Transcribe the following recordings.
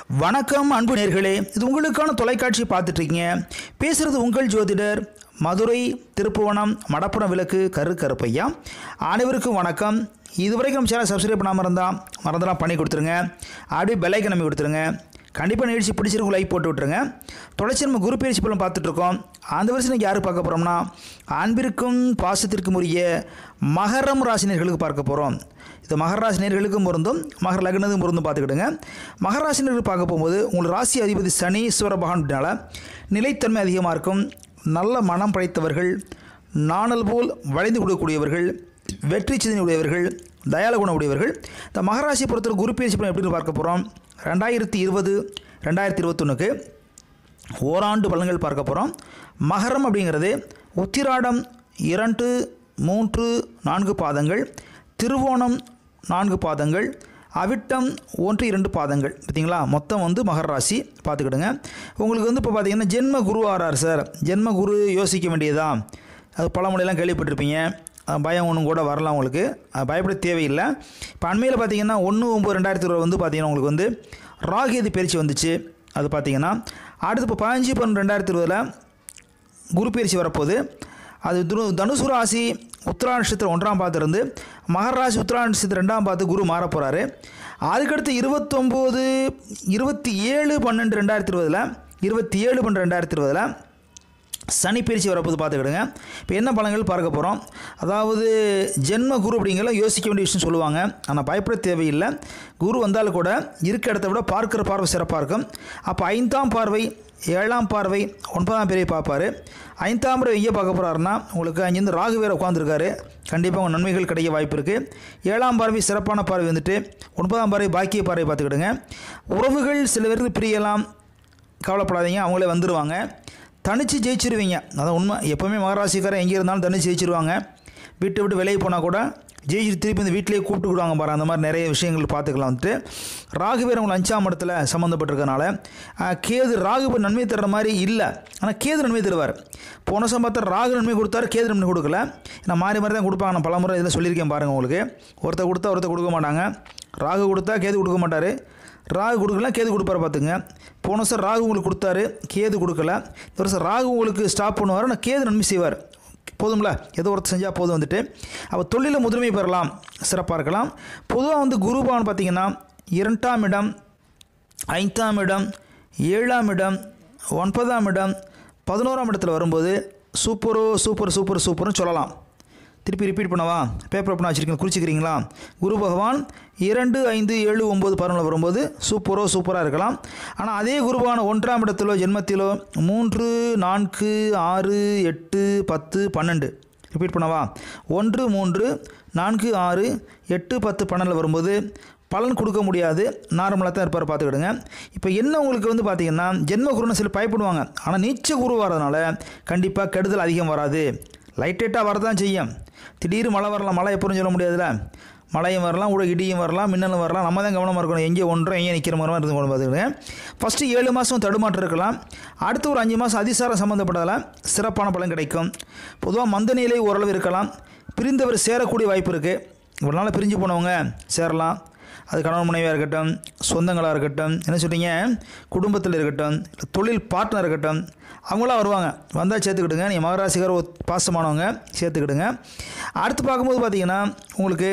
வணக்கம் அன்பு நேர்களே இது உங்களுக்கான தொலைக்காட்சி பார்த்துட்டு இருக்கீங்க பேசுகிறது உங்கள் ஜோதிடர் மதுரை திருப்புவனம் மடப்புறம் விளக்கு கரு கருப்பையா அனைவருக்கும் வணக்கம் இதுவரைக்கும் நம்ம சேனல் சப்ஸ்கிரைப் பண்ணாமல் இருந்தால் மறந்துலாம் பண்ணி கொடுத்துருங்க அப்படியே பெல்லைக்கன் நம்பி கொடுத்துருங்க கண்டிப்பாக நிகழ்ச்சி பிடிச்சிருக்கும் லைக் போட்டு விட்ருங்க தொடர்ச்சி நம்ம குரு பயிற்சி பலம் பார்த்துட்ருக்கோம் அந்த வருஷம் இன்றைக்கி யார் பார்க்க போகிறோம்னா அன்பிற்கும் பாசத்திற்கும் உரிய மகரம் ராசினியர்களுக்கு பார்க்க போகிறோம் இது மகர ராசினியர்களுக்கும் பொருந்தும் மகர லக்னத்துக்கும் பொருந்தும் பார்த்துக்கிடுங்க மகர ராசினியர்கள் பார்க்க போகும்போது உங்கள் ராசி அதிபதி சனி ஈஸ்வர பகவான்னால நிலைத்தன்மை அதிகமாக இருக்கும் நல்ல மனம் படைத்தவர்கள் நாணல் போல் வளைந்து கொடுக்கக்கூடியவர்கள் வெற்றி சிந்தனை உடையவர்கள் தயால குணம் உடையவர்கள் இந்த மகராசி பொறுத்தவரை குரு பயிற்சி பலன் எப்படின்னு பார்க்க போகிறோம் ரெண்டாயிரத்தி இருபது ரெண்டாயிரத்தி இருபத்தொன்னுக்கு ஓராண்டு பலன்கள் பார்க்க போகிறோம் மகரம் அப்படிங்கிறது உத்திராடம் இரண்டு மூன்று நான்கு பாதங்கள் திருவோணம் நான்கு பாதங்கள் அவிட்டம் ஒன்று இரண்டு பாதங்கள் பார்த்தீங்களா மொத்தம் வந்து மகர ராசி பார்த்துக்கிடுங்க உங்களுக்கு வந்து இப்போ பார்த்தீங்கன்னா ஜென்ம குரு ஆறார் சார் ஜென்ம குரு யோசிக்க வேண்டியதா அது பழமொழியெல்லாம் கேள்விப்பட்டிருப்பீங்க அஹ் பயம் ஒன்றும் கூட வரலாம் உங்களுக்கு அது பயப்பட தேவையில்லை இப்போ அண்மையில் பார்த்தீங்கன்னா ஒன்று ஒம்பது ரெண்டாயிரத்தி இருபது வந்து பார்த்தீங்கன்னா உங்களுக்கு வந்து ராகேது பயிற்சி வந்துச்சு அது பார்த்தீங்கன்னா அடுத்து இப்போ பதினஞ்சு பன்னெண்டு ரெண்டாயிரத்தி இருபதில் குரு பயிற்சி வரப்போகுது அது துரு தனுசு ராசி உத்திரா நட்சத்திரம் ஒன்றாம் பாத்து இருந்து மகர ராசி உத்திரா நட்சத்திரம் ரெண்டாம் பாத்து குரு மாற போகிறாரு அதுக்கடுத்து இருபத்தொம்போது இருபத்தி ஏழு பன்னெண்டு ரெண்டாயிரத்தி இருபதில் இருபத்தி ஏழு பன்னெண்டு ரெண்டாயிரத்தி இருபதில் சனி பயிற்சி வரப்போது பார்த்துக்கிடுங்க இப்போ என்ன பலன்கள் பார்க்க போகிறோம் அதாவது ஜென்ம குரு அப்படிங்கிற யோசிக்க வேண்டிய விஷயம் சொல்லுவாங்க ஆனால் பயப்பட தேவையில்லை குரு வந்தாலும் கூட இருக்க இடத்த விட பார்க்குற பார்வை சிறப்பாக இருக்கும் அப்போ ஐந்தாம் பார்வை ஏழாம் பார்வை ஒன்பதாம் பேரை பார்ப்பார் ஐந்தாம் பார்வை எங்கே பார்க்க போகிறாருன்னா உங்களுக்கு அங்கேருந்து ராகு வேறு உட்காந்துருக்காரு கண்டிப்பாக உங்கள் நன்மைகள் கிடைக்க வாய்ப்பு இருக்குது ஏழாம் பார்வை சிறப்பான பார்வை வந்துட்டு ஒன்பதாம் பார்வை பாக்கிய பார்வை பார்த்துக்கிடுங்க உறவுகள் சில பேருக்கு பிரியலாம் கவலைப்படாதீங்க அவங்களே வந்துடுவாங்க தனித்து ஜெயிச்சிருவீங்க அதான் உண்மை எப்போவுமே மகராசிக்காரன் எங்கே இருந்தாலும் தனித்து ஜெயிச்சிருவாங்க வீட்டை விட்டு வெளியே போனால் கூட ஜெயிச்சு திருப்பி இந்த வீட்டிலேயே கூப்பிட்டு விடுவாங்க பாரு அந்த மாதிரி நிறைய விஷயங்கள் பார்த்துக்கலாம் வந்துட்டு ராகுவேர் உங்களை அஞ்சாம் இடத்துல சம்மந்தப்பட்டிருக்கனால ஆஹ், கேது ராகு நன்மை தர்ற மாதிரி இல்லை ஆனால் கேது நன்மை தருவார் போன வருஷம் பார்த்தா ராகு நன்மை கொடுத்தாரு கேது நன்மை கொடுக்கல நான் மாறி மாறி தான் கொடுப்பாங்க நான் பலமுறை இதில் சொல்லியிருக்கேன் பாருங்கள் உங்களுக்கு ஒருத்தர் கொடுத்தா ஒருத்தர் கொடுக்க மாட்டாங்க ராகு கொடுத்தா கேது கொடுக்க மாட்டார் ராகு கொடுக்கலாம் கேது கொடுப்பாரு பார்த்துங்க போன வருஷம் ராகு உங்களுக்கு கொடுத்தாரு கேது கொடுக்கல இந்த வருஷம் ராகு உங்களுக்கு ஸ்டாப் பண்ணுவார் ஆனால் கேது நன்மை செய்வார் போதும்ல ஏதோ ஒருத்தர் செஞ்சால் போதும் வந்துட்டு அப்போ தொழிலில் முதன்மை பெறலாம் சிறப்பாக இருக்கலாம் பொதுவாக வந்து குருபான் பார்த்தீங்கன்னா இரண்டாம் இடம் ஐந்தாம் இடம் ஏழாம் இடம் ஒன்பதாம் இடம் பதினோராம் இடத்துல வரும்போது சூப்பரோ சூப்பர் சூப்பர் சூப்பர்னு சொல்லலாம் திருப்பி ரிப்பீட் பண்ணவா பேப்பர் ஓப்பனாக வச்சுருக்கீங்க குறிச்சிக்கிறீங்களா குரு பகவான் இரண்டு ஐந்து ஏழு ஒம்பது பதினொன்று வரும்போது சூப்பரோ சூப்பராக இருக்கலாம் ஆனால் அதே குரு பகவான் ஒன்றாம் இடத்திலோ ஜென்மத்திலோ மூன்று நான்கு ஆறு எட்டு பத்து பன்னெண்டு ரிப்பீட் பண்ணவா ஒன்று மூன்று நான்கு ஆறு எட்டு பத்து பன்னெண்டில் வரும்போது பலன் கொடுக்க முடியாது நார்மலாக தான் இருப்பார் பார்த்துக்கிடுங்க இப்போ என்ன உங்களுக்கு வந்து பார்த்தீங்கன்னா ஜென்ம குருன்னு சில பயப்படுவாங்க ஆனால் நீச்ச குரு வரதுனால கண்டிப்பாக கெடுதல் அதிகம் வராது லைட் லைட்டாக வரதான் செய்யும் திடீர்னு மழை வரலாம் மழை எப்போன்னு சொல்ல முடியாதுல்ல மழையும் வரலாம் கூட இடியும் வரலாம் மின்னலும் வரலாம் நம்ம தான் கவனமாக இருக்கணும் எங்கே ஒன்றும் எங்கே நிற்கிற மாதிரி இருந்து கொண்டு பார்த்துக்கிடுங்க ஃபஸ்ட்டு ஏழு மாதம் தடுமாற்றம் இருக்கலாம் அடுத்து ஒரு அஞ்சு மாதம் அதிசாரம் சம்மந்தப்பட்டதில் சிறப்பான பலன் கிடைக்கும் பொதுவாக மந்த நிலை ஓரளவு இருக்கலாம் பிரிந்தவர் சேரக்கூடிய வாய்ப்பு இருக்குது இவ்வளோ நாள் பிரிஞ்சு போனவங்க சேரலாம் அது கணவன் மனைவியாக இருக்கட்டும் சொந்தங்களாக இருக்கட்டும் என்ன சொல்கிறீங்க குடும்பத்தில் இருக்கட்டும் இல்லை தொழில் பார்ட்னர் இருக்கட்டும் அவங்களாம் வருவாங்க வந்தால் சேர்த்துக்கிடுங்க நீங்கள் மகராசிக்கார ஒரு பாசமானவங்க சேர்த்துக்கிடுங்க அடுத்து பார்க்கும்போது பார்த்தீங்கன்னா உங்களுக்கு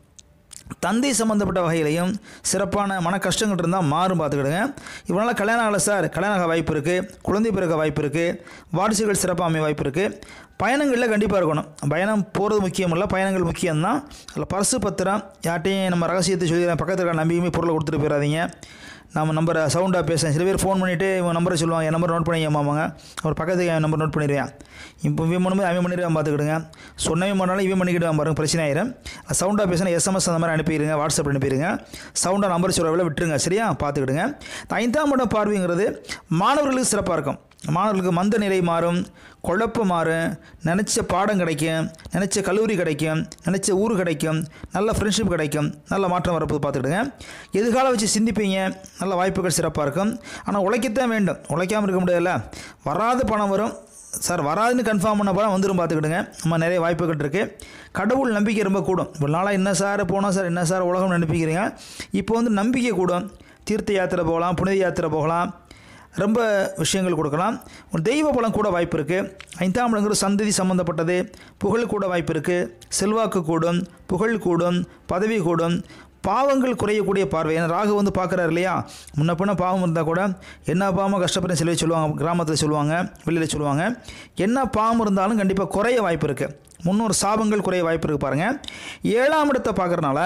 தந்தை சம்மந்தப்பட்ட வகையிலையும் சிறப்பான மன கஷ்டங்கள் இருந்தால் மாறும் பார்த்துக்கிடுங்க இவ்வளோ நாள் கல்யாணம் ஆகலை சார் கல்யாணம் ஆக வாய்ப்பு இருக்குது குழந்தை பிறக்க வாய்ப்பு இருக்குது வாரிசுகள் சிறப்பாக அமைய வாய்ப்பு இருக்குது பயணங்களில் கண்டிப்பாக இருக்கணும் பயணம் போகிறது முக்கியம் இல்லை பயணங்கள் முக்கியம்தான் அதில் பர்சு பத்திரம் யார்ட்டையும் நம்ம ரகசியத்தை சொல்லி பக்கத்தில் இருக்க நம்பியுமே பொருளை கொடுத்துட்டு போயிடாதீங்க நம்ம நம்பரை சவுண்டாக பேசுகிறேன் சில பேர் ஃபோன் பண்ணிவிட்டு இவன் நம்பரை சொல்லுவாங்க என் நம்பர் நோட் பண்ணி ஏமாமாங்க அவர் பக்கத்துக்கு என் நம்பர் நோட் பண்ணிடுவேன் இப்போ இவன் பண்ணும்போது அவன் பண்ணிடுவான் பார்த்துக்கிடுங்க சொன்னவன் பண்ணாலும் இவன் பண்ணிக்கிடுவான் பாருங்க பிரச்சனை ஆயிரும் சவுண்டாக பேசினா எஸ்எம்எஸ் அந்த மாதிரி அனுப்பிடுங்க வாட்ஸ்அப் அனுப்பிடுங்க சவுண்டாக நம்பர் சொல்கிறவள விட்டுருங்க சரியா பார்த்துக்கிடுங்க இந்த ஐந்தாம் இடம் பார்வைங்கிறது மாணவர்களுக்கு சிறப்பாக இருக்கும் மாணவர்களுக்கு மந்த நிலை மாறும் குழப்பம் மாறும் நினச்ச பாடம் கிடைக்கும் நினச்ச கல்லூரி கிடைக்கும் நினச்ச ஊர் கிடைக்கும் நல்ல ஃப்ரெண்ட்ஷிப் கிடைக்கும் நல்ல மாற்றம் வரப்போது பார்த்துக்கிடுங்க எதிர்காலம் வச்சு சிந்திப்பீங்க நல்ல வாய்ப்புகள் சிறப்பாக இருக்கும் ஆனால் உழைக்கத்தான் வேண்டும் உழைக்காமல் இருக்க முடியாதுல்ல வராத பணம் வரும் சார் வராதுன்னு கன்ஃபார்ம் பண்ண பணம் வந்துடும் பார்த்துக்கிடுங்க நம்ம நிறைய வாய்ப்புகள் இருக்குது கடவுள் நம்பிக்கை ரொம்ப கூடும் இவ்வளோ நாளாக என்ன சார் போனால் சார் என்ன சார் உலகம் நினைப்பிக்கிறீங்க இப்போ வந்து நம்பிக்கை கூடும் தீர்த்த யாத்திரை போகலாம் புனித யாத்திரை போகலாம் ரொம்ப விஷயங்கள் கொடுக்கலாம் ஒரு தெய்வ பலம் கூட வாய்ப்பு இருக்குது ஐந்தாம் இடங்கிறது சந்ததி சம்மந்தப்பட்டது புகழ் கூட வாய்ப்பு இருக்குது செல்வாக்கு கூடும் புகழ் கூடும் பதவி கூடும் பாவங்கள் குறையக்கூடிய பார்வை ஏன்னா ராகு வந்து பார்க்குறாரு இல்லையா முன்ன பின்ன பாவம் இருந்தால் கூட என்ன பாவமாக கஷ்டப்படுற சிலவை சொல்லுவாங்க கிராமத்தில் சொல்லுவாங்க வெளியில் சொல்லுவாங்க என்ன பாவம் இருந்தாலும் கண்டிப்பாக குறைய வாய்ப்பு இருக்குது முன்னொரு சாபங்கள் குறைய வாய்ப்பு இருக்குது பாருங்கள் ஏழாம் இடத்தை பார்க்குறனால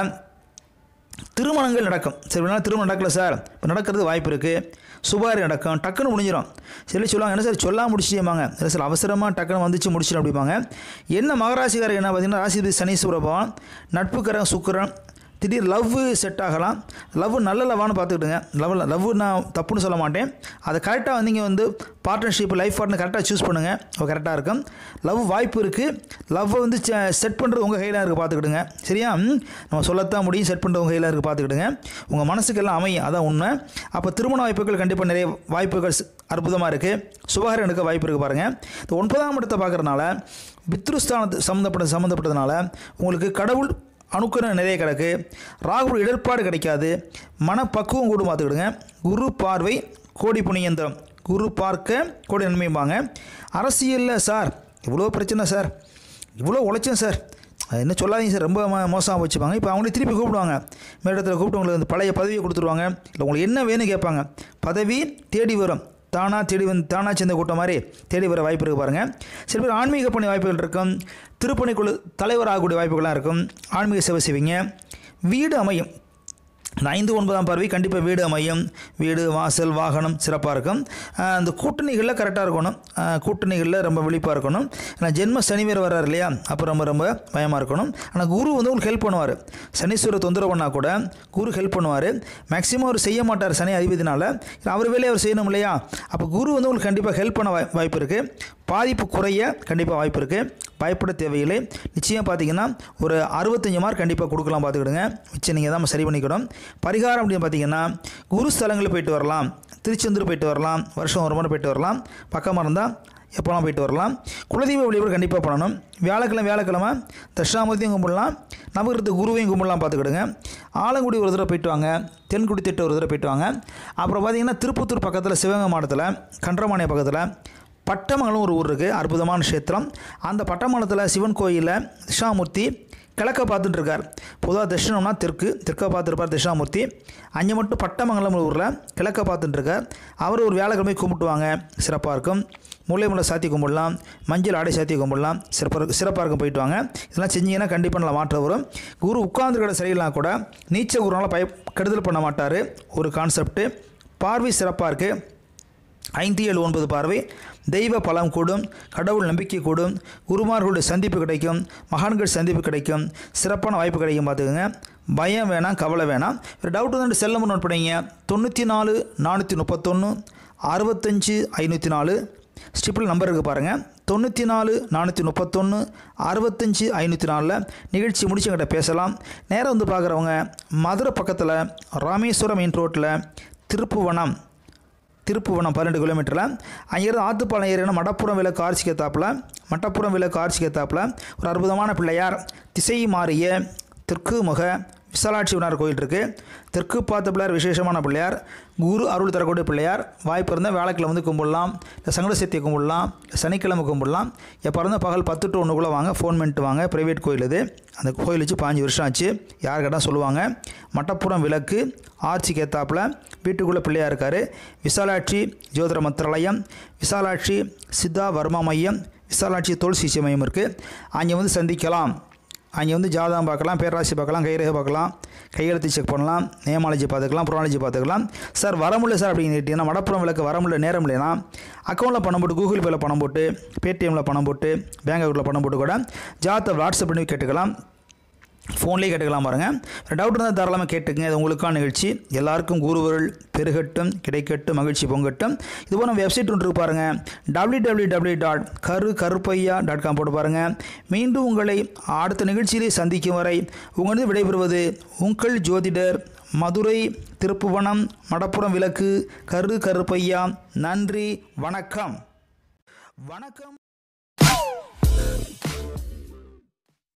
திருமணங்கள் நடக்கும் சரி வேணா திருமணம் நடக்கல சார் இப்போ நடக்கிறது வாய்ப்பு இருக்குது சுபாரி நடக்கும் டக்குன்னு முடிஞ்சிடும் சரி சொல்லுவாங்க என்ன சார் சொல்லாம முடிச்சிட்டேமாங்க இல்லை சார் அவசரமாக டக்குன்னு வந்துச்சு முடிச்சிடும் அப்படிம்பாங்க என்ன மகராசிக்காரர் என்ன பார்த்தீங்கன்னா ராசிபதி சனீஸ்வர பகவான் நட்புக்கரன் சுக்கிரன் திடீர் லவ் செட் ஆகலாம் லவ் நல்ல லவ்வானு பார்த்துக்கிட்டுங்க லவ் லவ் நான் தப்புன்னு சொல்ல மாட்டேன் அதை கரெக்டாக வந்து இங்கே வந்து பார்ட்னர்ஷிப் லைஃப் பார்ட்னர் கரெக்டாக சூஸ் பண்ணுங்கள் அது கரெக்டாக இருக்கும் லவ் வாய்ப்பு இருக்குது லவ்வை வந்து செட் பண்ணுறது உங்கள் கையில் இருக்குது பார்த்துக்கிடுங்க சரியா ம், நம்ம சொல்லத்தான் முடியும் செட் பண்ணுறது உங்கள் கையில் இருக்குது பார்த்துக்கிடுங்க உங்கள் மனசுக்கெல்லாம் அமையும் அதான் உண்மை அப்போ திருமண வாய்ப்புகள் கண்டிப்பாக நிறைய வாய்ப்புகள் ஸ்- அற்புதமாக இருக்குது சுபகாரம் எடுக்க வாய்ப்பு இருக்குது பாருங்கள் இந்த ஒன்பதாம் இடத்தை பார்க்குறதுனால பித்ருஸ்தானத்து சம்மந்தப்பட்ட சம்மந்தப்பட்டதுனால உங்களுக்கு கடவுள் அணுக்கரம் நிறைய கிடக்கு ராகுவோட இடர்பாடு கிடைக்காது மனப்பக்குவம் கூட பார்த்துக்கிடுங்க குரு பார்வை கோடி புண்ணியந்திரம் குரு பார்க்க கோடி நன்மைம்பாங்க அரசியலில் சார் இவ்வளோ பிரச்சனை சார் இவ்வளோ உழைச்சேன் சார் அது என்ன சொல்லாதீங்க சார் ரொம்ப மோ- மோசமாக வச்சுப்பாங்க இப்போ அவங்களே திருப்பி கூப்பிடுவாங்க மேடத்தில் கூப்பிட்டு உங்களுக்கு அந்த பழைய பதவியை கொடுத்துருவாங்க இல்லை உங்களுக்கு என்ன வேணும் கேட்பாங்க பதவி தேடி வரும் தானாக தேடி வந்து தானாக சேர்ந்த கூட்டம் மாதிரி தேடி வர வாய்ப்பு இருக்குது பாருங்கள் சில பேர் ஆன்மீக பணி வாய்ப்புகள் இருக்கும் திருப்பணிக்குழு தலைவர் ஆகக்கூடிய வாய்ப்புகள்லாம் இருக்கும் ஆன்மீக சேவை செய்வீங்க வீடு அமையும் இந்த ஐந்து ஒன்பதாம் பார்வை கண்டிப்பாக வீடு அமையும் வீடு வாசல் வாகனம் சிறப்பாக இருக்கும் ஆஹ் அந்த கூட்டணிகளில் கரெக்டாக இருக்கணும் ஆஹ் கூட்டணிகளில் ரொம்ப விழிப்பாக இருக்கணும் ஏன்னா ஜென்ம சனிவேர் வர்றார் இல்லையா அப்போ ரொம்ப ரொம்ப பயமாக இருக்கணும் ஆனால் குரு வந்து உங்களுக்கு ஹெல்ப் பண்ணுவார் சனீஸ்வர தொந்தரவு பண்ணால் கூட குரு ஹெல்ப் பண்ணுவார் மேக்ஸிமம் அவர் செய்ய மாட்டார் சனி அதிபதினால அவர் வேலையை அவர் செய்யணும் இல்லையா அப்போ குரு வந்து உங்களுக்கு கண்டிப்பாக ஹெல்ப் பண்ண வாய்- வாய்ப்பு இருக்குது பாதிப்பு குறைய கண்டிப்பாக வாய்ப்பு இருக்குது பயப்பட தேவையில்லை நிச்சயம் பார்த்தீங்கன்னா ஒரு அறுபத்தஞ்சு மார்க் கண்டிப்பாக கொடுக்கலாம் பார்த்துக்கிடுங்க மிச்சம் நீங்கள் தான் சரி பண்ணிக்கணும் பரிகாரம் அப்படின்னு பார்த்தீங்கன்னா குரு ஸ்தலங்களுக்கு போயிட்டு வரலாம் திருச்செந்தூர் போயிட்டு வரலாம் வருஷம் ஒரு முறை போயிட்டு வரலாம் பக்கமாக இருந்தால் எப்போலாம் போயிட்டு வரலாம் குலதெய்வ வழிபாடு கண்டிப்பாக பண்ணணும் வியாழக்கிழமை வியாழக்கிழமை தட்சிணாமூர்த்தியும் கும்பிடலாம் நவகிரத்து குருவையும் கும்பிடலாம் பார்த்துக்கிடுங்க ஆலங்குடி ஒரு தடவை போயிட்டு வாங்க தென்குடி திட்டு ஒரு தடவை போயிட்டு வாங்க அப்புறம் பார்த்தீங்கன்னா திருப்பத்தூர் பக்கத்தில் சிவகங்கை மாவட்டத்தில் கன்றமானிய பக்கத்தில் பட்டமங்கலம் ஒரு ஊர் இருக்குது அற்புதமான க்ஷேத்திரம் அந்த பட்டமங்கலத்தில் சிவன் கோயிலில் தட்சிணாமூர்த்தி கிழக்க பார்த்துட்டு இருக்கார் பொதுவாக தட்சிணம்னா தெற்கு தெற்க பார்த்துருப்பார் தட்சிணாமூர்த்தி அங்கே மட்டும் பட்டமங்கலம் ஊரில் கிழக்க பார்த்துட்டு இருக்கார் அவர் ஒரு வியாழக்கிழமை கும்பிட்டுவாங்க சிறப்பாக இருக்கும் முல்லை முல்லை சாத்தி கும்பிடலாம் மஞ்சள் ஆடை சாத்தி கும்பிடலாம் சிறப்பாக இருக்கும் சிறப்பாக இருக்கும் போயிட்டு வாங்க இதெல்லாம் செஞ்சீங்கன்னா கண்டிப்பாக நல்லா மாற்றம் வரும் குரு உட்கார்ந்துருக்கிற சரியில்லாம் கூட நீச்ச குருனால பய கெடுதல் பண்ண மாட்டார் ஒரு கான்செப்ட்டு பார்வை சிறப்பாக இருக்குது ஐந்து ஏழு ஒன்பது பார்வை தெய்வ பலம் கூடும் கடவுள் நம்பிக்கை கூடும் குருமார்களுடைய சந்திப்பு கிடைக்கும் மகான்கள் சந்திப்பு கிடைக்கும் சிறப்பான வாய்ப்பு கிடைக்கும் பார்த்துக்கோங்க பயம் வேணாம் கவலை வேணாம் ஒரு டவுட் வந்து செல் நம்பர் நோட் பண்ணிங்க தொண்ணூற்றி நாலு நானூற்றி முப்பத்தொன்று அறுபத்தஞ்சு ஐநூற்றி நாலு ஸ்டிப்பிள் நம்பர் இருக்குது பாருங்கள் தொண்ணூற்றி நாலு நானூற்றி முப்பத்தொன்று அறுபத்தஞ்சு ஐநூற்றி நாலில் நிகழ்ச்சி முடிச்சு எங்கிட்ட பேசலாம் நேரம் வந்து பார்க்குறவங்க மதுரை பக்கத்தில் ராமேஸ்வரம் மெயின் ரோட்டில் திருப்புவனம் திருப்புவனம் பன்னெண்டு கிலோமீட்டரில் அங்கேருந்து ஆத்துப்பாளையம் ஏறினா மடப்புறம் விலை கார்ச்சி கேத்தாப்பில் மட்டப்புறம் விலை கார்ச்சி கேத்தாப்பில் ஒரு அற்புதமான பிள்ளையார் திசை மாறிய தெற்கு முக விசாலாட்சி விநாயகர் கோயில் இருக்குது தெற்கு பார்த்த பிள்ளையார் விசேஷமான பிள்ளையார் குரு அருள் தரக்கூடிய பிள்ளையார் வாய்ப்பு இருந்தால் வேலைக்கிழமை வந்து கும்பிடலாம் இல்லை சங்கட சக்தியை கும்பிடலாம் இல்லை சனிக்கிழமை கும்பிடலாம் எப்போ இருந்தால் பகல் பத்து டு ஒன்றுக்குள்ளே வாங்க ஃபோன் பண்ணிட்டு வாங்க ப்ரைவேட் கோயில் இது அந்த கோயில் வச்சு பாஞ்சு வருஷம் ஆச்சு யார் கேட்டால் சொல்லுவாங்க மட்டப்புறம் விளக்கு ஆர்ச்சிக்கு ஏத்தாப்பில் வீட்டுக்குள்ளே பிள்ளையாக இருக்கார் விசாலாட்சி ஜோதிட மந்திராலயம் விசாலாட்சி சித்தா வர்மா மையம் விசாலாட்சி தோல் சிகிச்சை மையம் இருக்குது அங்கே வந்து சந்திக்கலாம் அங்கே வந்து ஜாதகம் பார்க்கலாம் பேராசி பார்க்கலாம் கைரேகை பார்க்கலாம் கையெழுத்து செக் பண்ணலாம் நேமாலஜி பார்த்துக்கலாம் புராலஜி பார்த்துக்கலாம் சார் வர முடியல சார் அப்படின்னு கேட்டிங்கன்னா வடப்புறம் விளக்கு வர முடியல நேரம் இல்லைனா அக்கௌண்ட்டில் பணம் போட்டு கூகுள் பேயில் பணம் போட்டு பேடிஎம்மில் பணம் போட்டு பேங்க் அக்கௌண்ட்டில் பணம் போட்டு கூட ஜாதகத்தை வாட்ஸ்அப் பண்ணி கேட்டுக்கலாம் ஃபோன்லேயே கேட்டுக்கலாம் பாருங்கள் டவுட் இருந்தால் தாராளமாக கேட்டுக்கங்க இது உங்களுக்கான நிகழ்ச்சி எல்லாருக்கும் குருவருள் பெருகட்டும் கிடைக்கட்டும் மகிழ்ச்சி பொங்கட்டும் இது போல வெப்சைட் ஒன்று இருக்கு பாருங்கள் டபிள்யூ டபிள்யூ டபிள்யூ டாட் கரு கருப்பையா டாட் காம் போட்டு பாருங்கள் மீண்டும் உங்களை அடுத்த நிகழ்ச்சியிலே சந்திக்கும் வரை உங்களது விடைபெறுவது உங்கள் ஜோதிடர் மதுரை திருப்புவனம் மடப்புறம் விளக்கு கரு கருப்பையா நன்றி வணக்கம் வணக்கம்